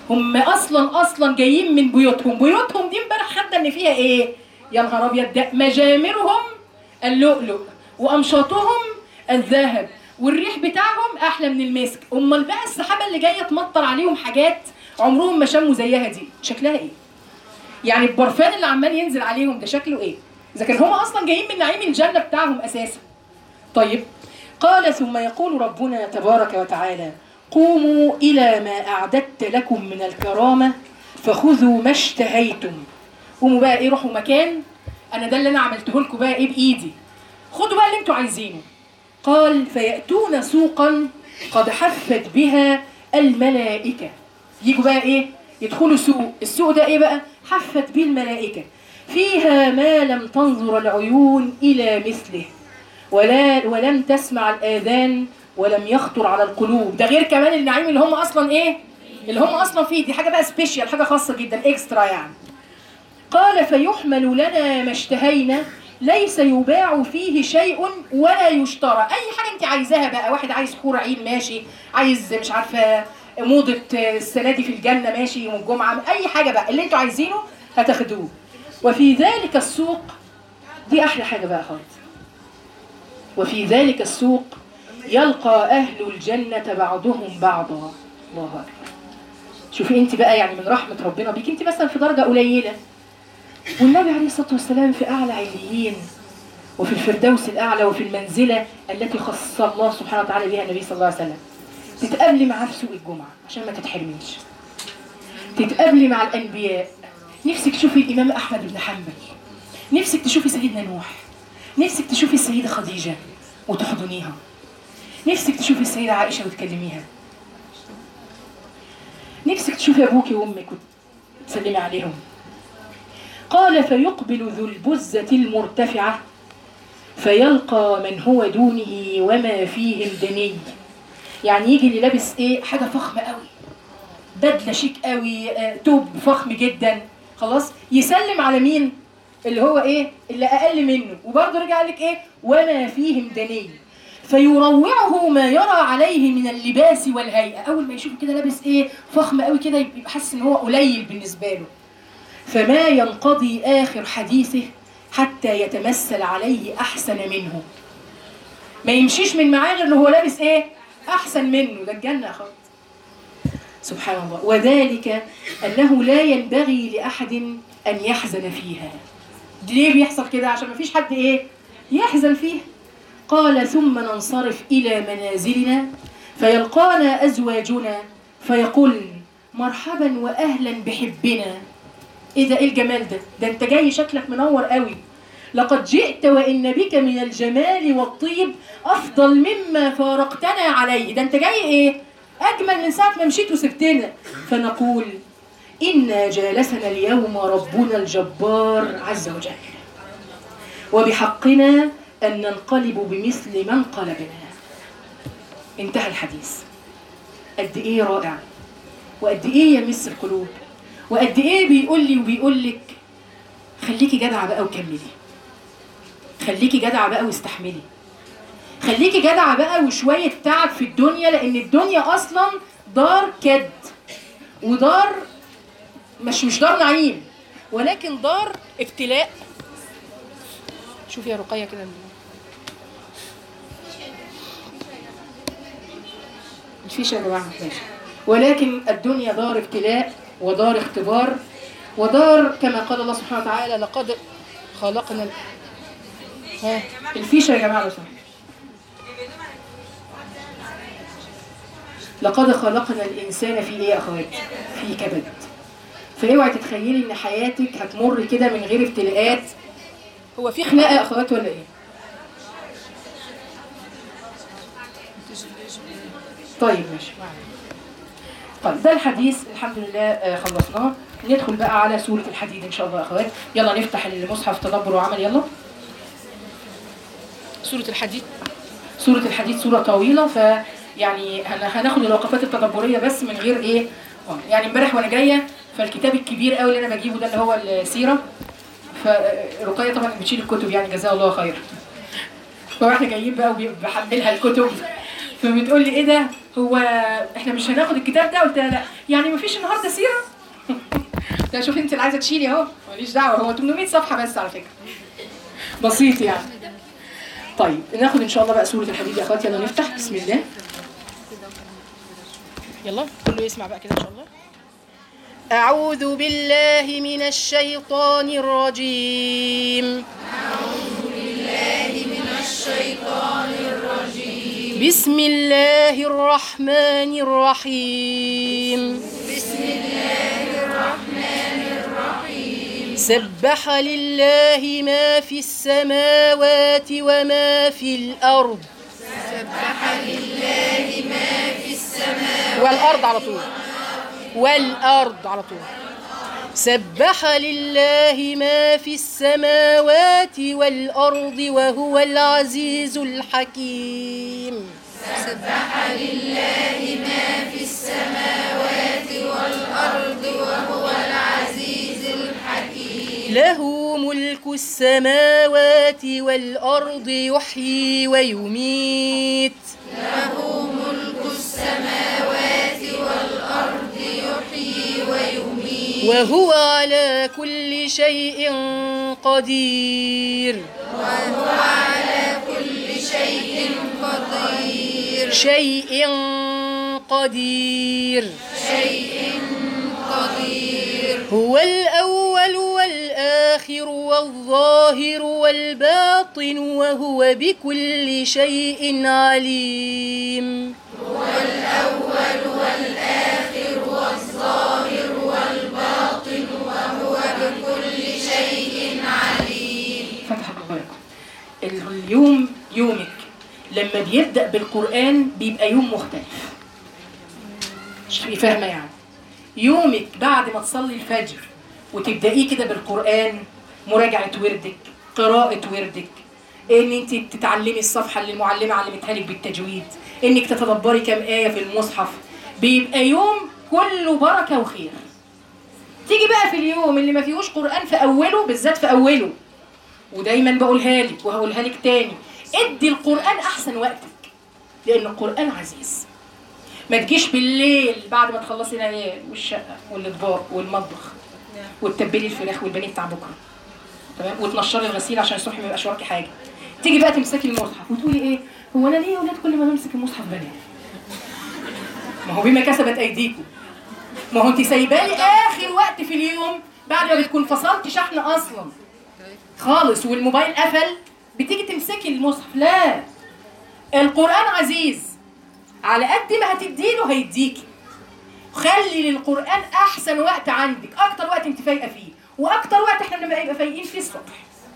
هم اصلا اصلا جايين من بيوتهم بيوتهم دي امبارح خدنا ان فيها ايه يا نهار ابيض ده مجامرهم اللؤلؤ وامشاطهم الذهب والريح بتاعهم احلى من المسك امال بقى السحابه اللي جايه تمطر عليهم حاجات عمرهم ما شموا زيها دي شكلها ايه يعني البرفان اللي عمال ينزل عليهم ده شكله ايه اذا كان هم اصلا جايين من نعيم الجنه بتاعهم اساسا طيب قال ثم يقول ربنا تبارك وتعالى قوموا الى ما اعددت لكم من الكرامه فخذوا ما اشتهيتم قوموا بقى ايه روحوا مكان انا ده اللي انا عملته لكم بقى ايه بايدي خدوا بقى اللي انتوا عايزينه قال فيأتون سوقا قد حفت بها الملائكة يجوا بقى ايه يدخلوا سوق السوق ده ايه بقى حفت به الملائكة فيها ما لم تنظر العيون إلى مثله ولا ولم تسمع الآذان ولم يخطر على القلوب ده غير كمان النعيم اللي هم أصلا ايه اللي هم أصلا فيه دي حاجة بقى سبيشال حاجة خاصة جدا اكسترا يعني قال فيحمل لنا ما اشتهينا ليس يباع فيه شيء ولا يشترى اي حاجه انت عايزاها بقى واحد عايز حور عين ماشي عايز مش عارفه موضه السنه دي في الجنه ماشي يوم الجمعه اي حاجه بقى اللي انتوا عايزينه هتاخدوه وفي ذلك السوق دي احلى حاجه بقى خالص وفي ذلك السوق يلقى اهل الجنه بعضهم بعضا الله اكبر شوفي انت بقى يعني من رحمه ربنا بيك انت مثلا في درجه قليله والنبي عليه الصلاة والسلام في أعلى عليين وفي الفردوس الأعلى وفي المنزلة التي خص الله سبحانه وتعالى بها النبي صلى الله عليه وسلم تتقابلي معاه في سوق الجمعة عشان ما تتحرميش تتقابلي مع الأنبياء نفسك تشوفي الإمام أحمد بن حنبل نفسك تشوفي سيدنا نوح نفسك تشوفي السيدة خديجة وتحضنيها نفسك تشوفي السيدة عائشة وتكلميها نفسك تشوفي أبوكي وأمك وتسلمي عليهم قال فيقبل ذو البزة المرتفعة فيلقى من هو دونه وما فيه الدني يعني يجي اللي لابس ايه حاجة فخمة قوي بدلة شيك قوي آه، توب فخم جدا خلاص يسلم على مين اللي هو ايه اللي اقل منه وبرضه رجع قال لك ايه وما فيهم دني فيروعه ما يرى عليه من اللباس والهيئة اول ما يشوف كده لابس ايه فخم قوي كده يبقى حاسس ان هو قليل بالنسبة له فما ينقضي آخر حديثه حتى يتمثل عليه أحسن منه ما يمشيش من معاه غير اللي هو لابس إيه أحسن منه ده الجنة يا خالد سبحان الله وذلك أنه لا ينبغي لأحد أن يحزن فيها ليه بيحصل كده عشان ما فيش حد إيه يحزن فيها قال ثم ننصرف إلى منازلنا فيلقانا أزواجنا فيقول مرحبا وأهلا بحبنا ايه ده ايه الجمال ده ده انت جاي شكلك منور قوي لقد جئت وان بك من الجمال والطيب افضل مما فارقتنا عليه ده انت جاي ايه اجمل من ساعه ما مشيت وسبتنا فنقول انا جالسنا اليوم ربنا الجبار عز وجل وبحقنا ان ننقلب بمثل ما انقلبنا انتهى الحديث قد ايه رائع وقد ايه يمس القلوب وقد ايه بيقول لي وبيقول لك خليكي جدعه بقى وكملي خليكي جدعه بقى واستحملي خليكي جدعه بقى وشويه تعب في الدنيا لان الدنيا اصلا دار كد ودار مش مش دار نعيم ولكن دار ابتلاء شوفي يا رقيه كده الفيشه يا جماعه ماشي ولكن الدنيا دار ابتلاء ودار اختبار ودار كما قال الله سبحانه وتعالى لقد خلقنا ال- ها الفيشه يا جماعه لو سمحت لقد خلقنا الانسان في ايه يا اخوات في كبد فاوعي تتخيلي ان حياتك هتمر كده من غير ابتلاءات هو في خناقه يا اخوات ولا ايه طيب ماشي طيب ده الحديث الحمد لله آه، خلصناه ندخل بقى على سورة الحديد إن شاء الله يا أخوات يلا نفتح المصحف تدبر وعمل يلا سورة الحديد سورة الحديد سورة طويلة ف يعني هن- هناخد الوقفات التدبرية بس من غير إيه آه، يعني امبارح وأنا جاية فالكتاب الكبير قوي اللي أنا بجيبه ده اللي هو السيرة فرقية طبعا بتشيل الكتب يعني جزاها الله خير فاحنا جايين بقى وبحملها الكتب فبتقول لي ايه ده هو احنا مش هناخد الكتاب ده قلت لها لا يعني مفيش النهارده سيره قلت لها شوفي انت اللي عايزه تشيلي اهو ماليش دعوه هو 800 صفحه بس على فكره بسيط يعني طيب ناخد ان شاء الله بقى سوره الحديد يا اخواتي يلا نفتح بسم الله يلا كله يسمع بقى كده ان شاء الله أعوذ بالله من الشيطان الرجيم بسم الله الرحمن الرحيم بسم الله الرحمن الرحيم سبح لله ما في السماوات وما في الأرض سبح لله ما في السماوات والأرض على طول والأرض على طول سبح لله ما في السماوات والأرض وهو العزيز الحكيم سبح لله ما في السماوات والأرض وهو العزيز الحكيم له ملك السماوات والأرض يحيي ويميت وهو على كل شيء قدير وهو على كل شيء قدير شيء قدير شيء قدير هو الأول والآخر والظاهر والباطن وهو بكل شيء عليم فتح الله لكم اليوم يومك لما بيبدأ بالقرآن بيبقى يوم مختلف مش فاهمة يعني يومك بعد ما تصلي الفجر وتبدأيه كده بالقرآن مراجعة وردك قراءة وردك ان انت تتعلمي الصفحة اللي المعلمة علمتها لك بالتجويد انك تتدبري كام آية في المصحف بيبقى يوم كله بركة وخير تيجي بقى في اليوم اللي ما فيهوش قرآن في أوله بالذات في أوله ودايما بقولها لك وهقولها لك تاني ادي القرآن أحسن وقتك لأن القرآن عزيز ما تجيش بالليل بعد ما تخلصي العيال والشقة والأطباق والمطبخ وتتبلي الفراخ والبانيه بتاع بكرة تمام وتنشري الغسيل عشان الصبح ما يبقاش وراكي حاجة تيجي بقى تمسكي المصحف وتقولي ايه هو انا ليه يا ولاد كل ما بمسك المصحف بنام ما هو بما كسبت ايديكم ما هو انت سايبالي اخر وقت في اليوم بعد ما بتكون فصلت شحن اصلا خالص والموبايل قفل بتيجي تمسكي المصحف لا القرآن عزيز على قد ما هتديله هيديكي خلي للقرآن أحسن وقت عندك أكتر وقت أنت فايقة فيه وأكتر وقت إحنا بنبقى يبقى فايقين فيه الصبح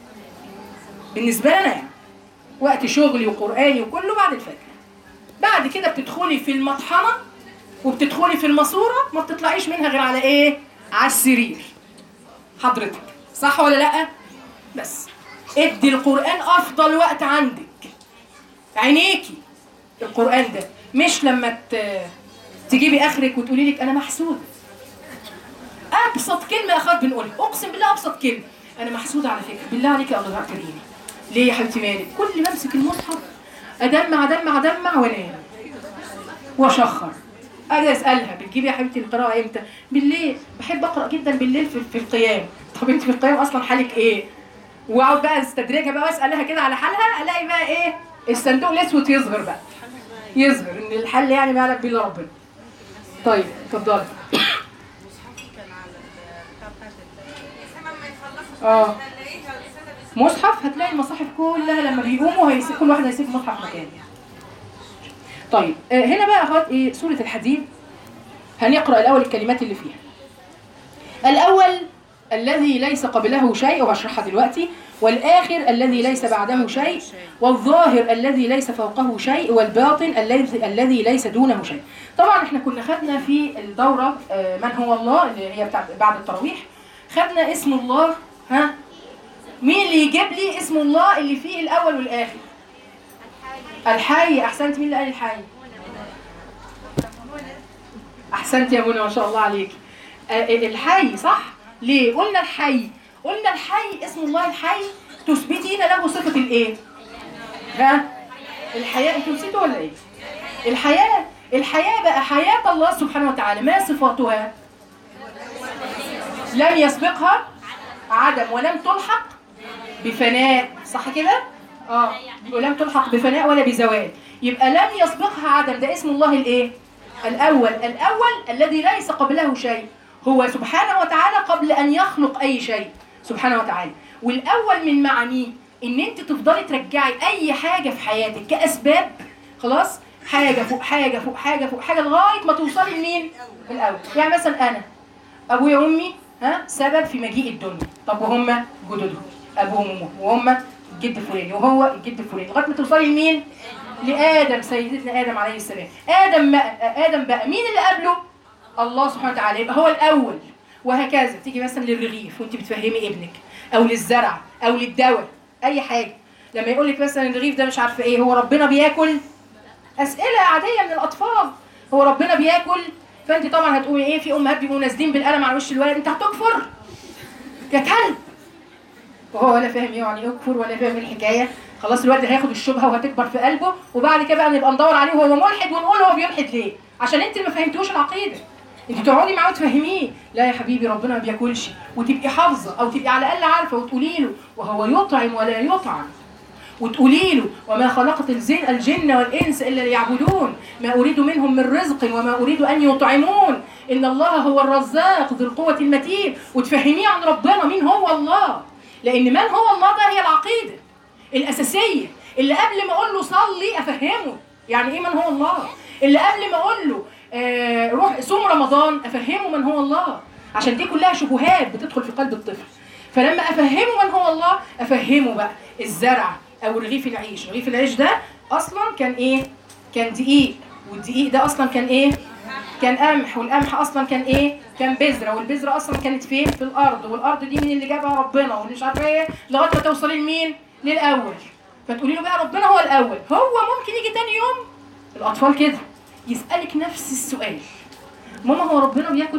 بالنسبة لنا يعني وقت شغلي وقرآني وكله بعد الفجر بعد كده بتدخلي في المطحنة وبتدخلي في الماسورة ما بتطلعيش منها غير على إيه؟ على السرير حضرتك صح ولا لأ؟ بس ادي القرآن أفضل وقت عندك عينيكي القرآن ده مش لما ت- تجيبي آخرك وتقولي لك أنا محسودة أبسط كلمة يا أخوات بنقولها أقسم بالله أبسط كلمة أنا محسودة على فكرة بالله عليك يا الله كريمة ليه يا حبيبتي مالك كل ما أمسك المصحف أدمع أدمع أدمع وأنام وأشخر أجي أسألها بتجيبي يا حبيبتي القراءة إمتى؟ بالليل بحب أقرأ جدا بالليل في, في القيام طب أنت في القيام أصلا حالك إيه؟ واقعد بقى استدرجها بقى واسالها كده على حالها الاقي بقى ايه الصندوق الاسود يظهر بقى يظهر ان الحل يعني ما يعلم به الا ربنا طيب اتفضلي اه مصحف هتلاقي المصاحف كلها لما بيقوموا هيسيب كل واحد هيسيب مصحف مكانه طيب آه هنا بقى اخوات ايه سوره الحديد هنقرا الاول الكلمات اللي فيها الأول الذي ليس قبله شيء وهشرحها دلوقتي والآخر الذي ليس بعده شيء والظاهر الذي ليس فوقه شيء والباطن الذي الذي ليس دونه شيء طبعا احنا كنا خدنا في الدورة آه، من هو الله اللي هي بتاعت بعد التراويح خدنا اسم الله ها مين اللي يجيب لي اسم الله اللي فيه الأول والآخر الحي أحسنت مين اللي قال الحي احسنت يا منى ما شاء الله عليك آه، الحي صح ليه قلنا الحي قلنا الحي اسم الله الحي تثبتين له صفه الايه ها الحياه انتوا نسيتوا ولا ايه الحياه الحياة بقى حياة الله سبحانه وتعالى ما صفاتها لم يسبقها عدم ولم تلحق بفناء صح كده اه ولم تلحق بفناء ولا بزوال يبقى لم يسبقها عدم ده اسم الله الايه الاول الاول الذي ليس قبله شيء هو سبحانه وتعالى قبل ان يخلق اي شيء سبحانه وتعالى والاول من معانيه ان انت تفضلي ترجعي اي حاجه في حياتك كاسباب خلاص حاجه فوق حاجه فوق حاجه فوق حاجه لغايه ما توصلي لمين الاول يعني مثلا انا ابويا وامي ها سبب في مجيء الدنيا طب وهم جدودهم ابوهم وامهم وهم الجد الفلاني وهو الجد الفلاني لغايه ما توصلي لمين لادم سيدنا ادم عليه السلام ادم بقى ادم بقى مين اللي قبله الله سبحانه وتعالى يبقى هو الاول وهكذا تيجي مثلا للرغيف وانت بتفهمي ابنك او للزرع او للدواء اي حاجه لما يقول لك مثلا الرغيف ده مش عارفه ايه هو ربنا بياكل اسئله عاديه من الاطفال هو ربنا بياكل فانت طبعا هتقولي ايه في امهات بيبقوا نازلين بالقلم على وش الولد انت هتكفر يا كلب وهو ولا فاهم ايه يعني يكفر ولا فاهم ايه الحكايه خلاص الولد هياخد الشبهه وهتكبر في قلبه وبعد كده بقى نبقى ندور عليه وهو ملحد ونقول هو بيلحد ليه عشان انت اللي ما فهمتوش العقيده انت تقعدي معاه وتفهميه لا يا حبيبي ربنا ما بياكلش وتبقي حافظه او تبقي على الاقل عارفه وتقولي له وهو يطعم ولا يطعم وتقولي له وما خلقت الزين الجن والانس الا ليعبدون ما اريد منهم من رزق وما اريد ان يطعمون ان الله هو الرزاق ذو القوه المتين وتفهميه عن ربنا مين هو الله لان من هو الله ده هي العقيده الاساسيه اللي قبل ما اقول له صلي افهمه يعني ايه من هو الله اللي قبل ما اقول له آه روح صوم رمضان افهمه من هو الله عشان دي كلها شبهات بتدخل في قلب الطفل فلما افهمه من هو الله افهمه بقى الزرع او رغيف العيش رغيف العيش ده اصلا كان ايه كان دقيق والدقيق ده اصلا كان ايه كان قمح والقمح اصلا كان ايه كان بذره والبذره اصلا كانت فين في الارض والارض دي مين اللي جابها ربنا واللي مش عارفه ايه لغايه ما توصلي لمين للاول فتقولي له بقى ربنا هو الاول هو ممكن يجي تاني يوم الاطفال كده يسالك نفس السؤال ماما هو ربنا بياكل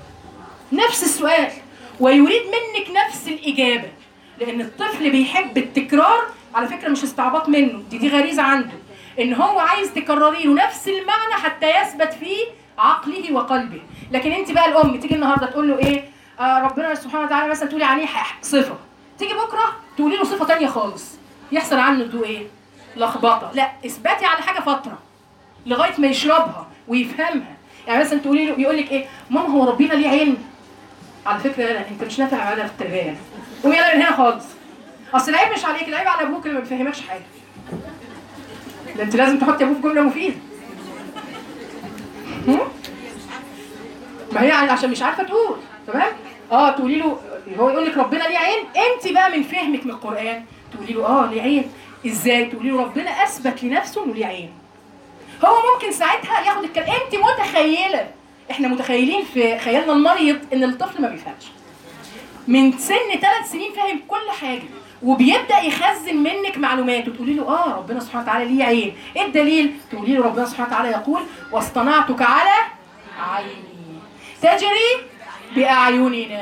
نفس السؤال ويريد منك نفس الاجابه لان الطفل بيحب التكرار على فكره مش استعباط منه دي دي غريزه عنده ان هو عايز تكرري له نفس المعنى حتى يثبت في عقله وقلبه لكن انت بقى الام تيجي النهارده تقول له ايه آه ربنا سبحانه وتعالى مثلا تقولي عليه ح- صفه تيجي بكره تقولي له صفه تانية خالص يحصل عنه ايه لخبطه لا اثبتي على حاجه فتره لغايه ما يشربها ويفهمها يعني مثلا تقولي له يقول لك ايه ماما هو ربنا ليه عين على فكره لا انت مش نافع معانا في التربيه قومي يلا من هنا خالص اصل العيب مش عليك العيب على ابوك اللي ما بيفهمكش حاجه ده انت لازم تحطي ابوك في جمله مفيده هم؟ ما هي عشان مش عارفه تقول تمام اه تقولي له هو يقول لك ربنا ليه عين انت بقى من فهمك من القران تقولي له اه ليه عين ازاي تقولي له ربنا اثبت لنفسه انه ليه عين هو ممكن ساعتها ياخد الكلام انت متخيله احنا متخيلين في خيالنا المريض ان الطفل ما بيفهمش من سن ثلاث سنين فاهم كل حاجه وبيبدا يخزن منك معلومات وتقولي له اه ربنا سبحانه وتعالى ليه عين ايه الدليل تقولي له ربنا سبحانه وتعالى يقول واصطنعتك على عيني تجري باعيننا